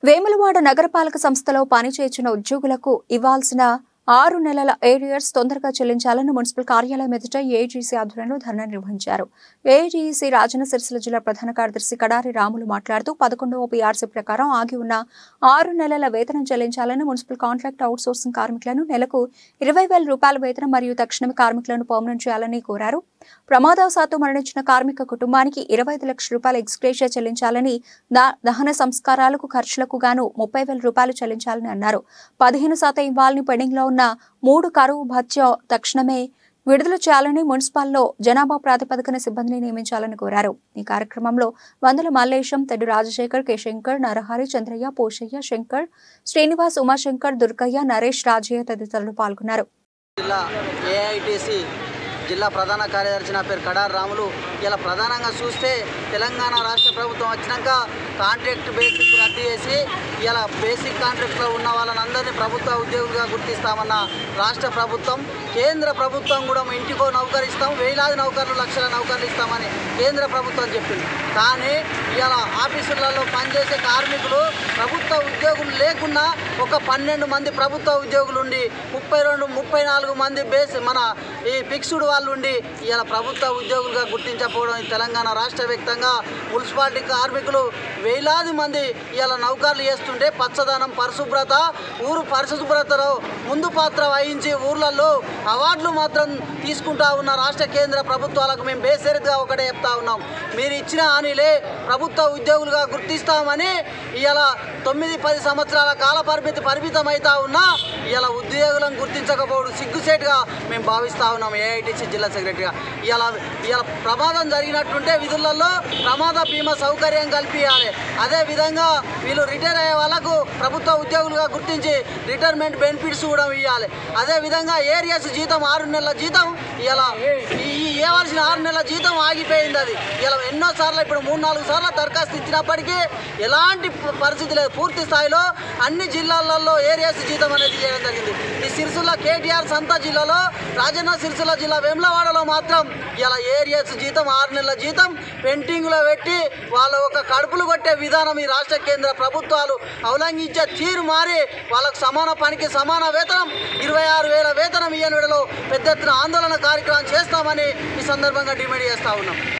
వేములవాడ నగరపాలక సంస్థలో పనిచేసిన ఉద్యోగులకు ఇవ్వాల్సిన ఆరు నెలల ఏరియర్స్ తొందరగా చెల్లించాలని మున్సిపల్ కార్యాలయం ఎదుట ఏజీసీ ఆధ్వర్యంలో ధర్నా నిర్వహించారు ఏజీసీ రాజన్న సిరిసిల్ల జిల్లా ప్రధాన కార్యదర్శి కడారి రాములు మాట్లాడుతూ పదకొండవ పీఆర్సీ ప్రకారం ఆగి ఉన్న ఆరు నెలల వేతనం చెల్లించాలని మున్సిపల్ కాంట్రాక్ట్ అవుట్సోర్సింగ్ కార్మికులను నెలకు ఇరవై వేల రూపాయల వేతనం మరియు తక్షణమే కార్మికులను పర్మనెంట్ చేయాలని కోరారు ప్రమాదవశాత్తు మరణించిన కార్మిక కుటుంబానికి ఇరవై ఐదు లక్షల రూపాయల ఎక్స్గ్రేషియా చెల్లించాలని దా- దహన సంస్కారాలకు ఖర్చులకు గాను ముప్పై వేల రూపాయలు చెల్లించాలని అన్నారు పదిహేను శాతం ఇవ్వాలని పెండింగ్ లో ఉన్న మూడు కరువు భత్య తక్షణమే విడుదల చేయాలని మున్సిపాల్లో జనాభా ప్రాతిపదికన సిబ్బందిని నియమించాలని కోరారు ఈ కార్యక్రమంలో వందల మల్లేశం తెడ్డు రాజశేఖర్ కె శంకర్ నరహరి చంద్రయ్య పోషయ్య శంకర్ శ్రీనివాస్ ఉమాశంకర్ దుర్గయ్య నరేష్ రాజయ్య తదితరులు పాల్గొన్నారు జిల్లా ఏఐటిసి జిల్లా ప్రధాన కార్యదర్శి నా పేరు కడార్ రాములు ఇలా ప్రధానంగా చూస్తే తెలంగాణ రాష్ట్ర ప్రభుత్వం వచ్చినాక కాంట్రాక్ట్ బేసిక్ రద్దు చేసి ఇలా బేసిక్ కాంట్రాక్ట్లో ఉన్న వాళ్ళని అందరినీ ప్రభుత్వ ఉద్యోగులుగా గుర్తిస్తామన్న రాష్ట్ర ప్రభుత్వం కేంద్ర ప్రభుత్వం కూడా ఇంటికో నౌకరు ఇస్తాం వేలాది నౌకర్లు లక్షల నౌకర్లు ఇస్తామని కేంద్ర ప్రభుత్వం చెప్పింది కానీ ఇలా ఆఫీసులలో పనిచేసే కార్మికులు ప్రభుత్వ ఉద్యోగులు లేకున్నా ఒక పన్నెండు మంది ప్రభుత్వ ఉద్యోగులు ఉండి ముప్పై రెండు ముప్పై నాలుగు మంది బేస్ మన ఈ ఫిక్స్డ్ వాళ్ళు ఉండి ఇలా ప్రభుత్వ ఉద్యోగులుగా గుర్తించకపోవడం ఈ తెలంగాణ రాష్ట్ర వ్యాప్తంగా మున్సిపాలిటీ కార్మికులు వేలాది మంది ఇలా నౌకర్లు చేస్తుంటే పచ్చదనం పరిశుభ్రత ఊరు పరిశుభ్రతలో ముందు పాత్ర వహించి ఊర్లలో అవార్డులు మాత్రం తీసుకుంటా ఉన్న రాష్ట్ర కేంద్ర ప్రభుత్వాలకు మేము బేసరిగా ఒకటే చెప్తా ఉన్నాం మీరు ఇచ్చిన హామీలే ప్రభుత్వ ఉద్యోగులుగా గుర్తిస్తామని ఇలా తొమ్మిది పది సంవత్సరాల కాల పరిమితి పరిమితం అవుతా ఉన్నా ఇలా ఉద్యోగులను గుర్తించకపోవడం సిగ్గుసేటుగా మేము భావిస్తా ఉన్నాం ఏఐటీసీ జిల్లా సెక్రటరీగా ఇలా ఇలా ప్రమాదం జరిగినట్టుంటే విధులలో ప్రమాద బీమా సౌకర్యం కల్పించాలి అదే విధంగా వీళ్ళు రిటైర్ అయ్యే వాళ్ళకు ప్రభుత్వ ఉద్యోగులుగా గుర్తించి రిటైర్మెంట్ బెనిఫిట్స్ కూడా ఇవ్వాలి అదే విధంగా ఏరియాస్ జీతం ఆరు నెలల జీతం ఇలా ఈ ఈ ఇవ్వాల్సిన ఆరు నెలల జీతం ఆగిపోయింది అది ఇలా ఎన్నో సార్లు ఇప్పుడు మూడు నాలుగు సార్లు దరఖాస్తు ఇచ్చినప్పటికీ ఎలాంటి ప- పరిస్థితి లేదు పూర్తి స్థాయిలో అన్ని జిల్లాలలో ఏరియాస్ జీతం అనేది చేయడం జరిగింది ఈ సిరిసిల్ల కేటీఆర్ సంత జిల్లాలో రాజన్న సిరిసిల్ల జిల్లా వేములవాడలో మాత్రం ఇలా ఏరియాస్ జీతం ఆరు నెలల జీతం పెంటింగ్లో పెట్టి వాళ్ళ ఒక కడుపులు కొట్టే విధానం ఈ రాష్ట్ర కేంద్ర ప్రభుత్వాలు అవలంఘించే తీరు మారి వాళ్ళకు సమాన పనికి సమాన వేతనం ఇరవై ఆరు వేల వేతనం ఇయ్యని విడలో పెద్ద ఎత్తున ఆందోళన కార్యక్రమం చేస్తామని ఈ సందర్భంగా డిమాండ్ చేస్తా ఉన్నాం